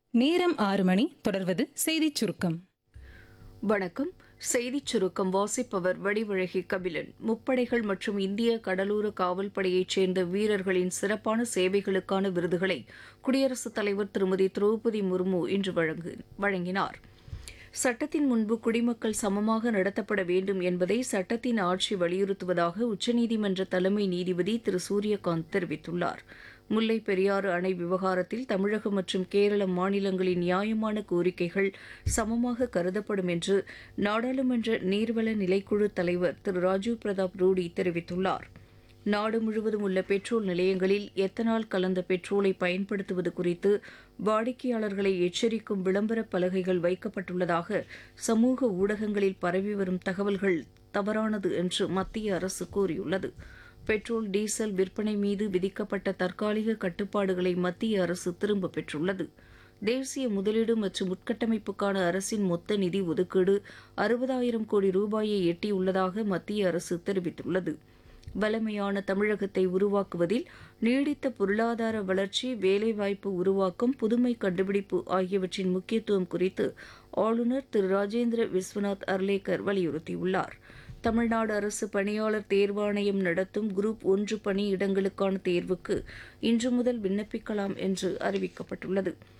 நேரம் ஆறு மணி தொடர்வது செய்திச் சுருக்கம் வணக்கம் செய்திச் சுருக்கம் வாசிப்பவர் வடிவழகி கபிலன் முப்படைகள் மற்றும் இந்திய கடலோர காவல் படையைச் சேர்ந்த வீரர்களின் சிறப்பான சேவைகளுக்கான விருதுகளை குடியரசுத் தலைவர் திருமதி திரௌபதி முர்மு இன்று வழங்கு- வழங்கினார் சட்டத்தின் முன்பு குடிமக்கள் சமமாக நடத்தப்பட வேண்டும் என்பதை சட்டத்தின் ஆட்சி வலியுறுத்துவதாக உச்சநீதிமன்ற தலைமை நீதிபதி திரு சூரியகாந்த் தெரிவித்துள்ளார் முல்லை பெரியாறு அணை விவகாரத்தில் தமிழகம் மற்றும் கேரள மாநிலங்களின் நியாயமான கோரிக்கைகள் சமமாக கருதப்படும் என்று நாடாளுமன்ற நீர்வள நிலைக்குழு தலைவர் திரு ராஜீவ் பிரதாப் ரூடி தெரிவித்துள்ளார் நாடு முழுவதும் உள்ள பெட்ரோல் நிலையங்களில் எத்தனால் கலந்த பெட்ரோலை பயன்படுத்துவது குறித்து வாடிக்கையாளர்களை எச்சரிக்கும் விளம்பர பலகைகள் வைக்கப்பட்டுள்ளதாக சமூக ஊடகங்களில் பரவி வரும் தகவல்கள் தவறானது என்று மத்திய அரசு கூறியுள்ளது பெட்ரோல் டீசல் விற்பனை மீது விதிக்கப்பட்ட தற்காலிக கட்டுப்பாடுகளை மத்திய அரசு திரும்பப் பெற்றுள்ளது தேசிய முதலீடு மற்றும் உட்கட்டமைப்புக்கான அரசின் மொத்த நிதி ஒதுக்கீடு அறுபதாயிரம் கோடி ரூபாயை எட்டியுள்ளதாக மத்திய அரசு தெரிவித்துள்ளது வலிமையான தமிழகத்தை உருவாக்குவதில் நீடித்த பொருளாதார வளர்ச்சி வேலைவாய்ப்பு உருவாக்கம் புதுமை கண்டுபிடிப்பு ஆகியவற்றின் முக்கியத்துவம் குறித்து ஆளுநர் திரு ராஜேந்திர விஸ்வநாத் அர்லேக்கர் வலியுறுத்தியுள்ளார் தமிழ்நாடு அரசு பணியாளர் தேர்வாணையம் நடத்தும் குரூப் ஒன்று பணி இடங்களுக்கான தேர்வுக்கு இன்று முதல் விண்ணப்பிக்கலாம் என்று அறிவிக்கப்பட்டுள்ளது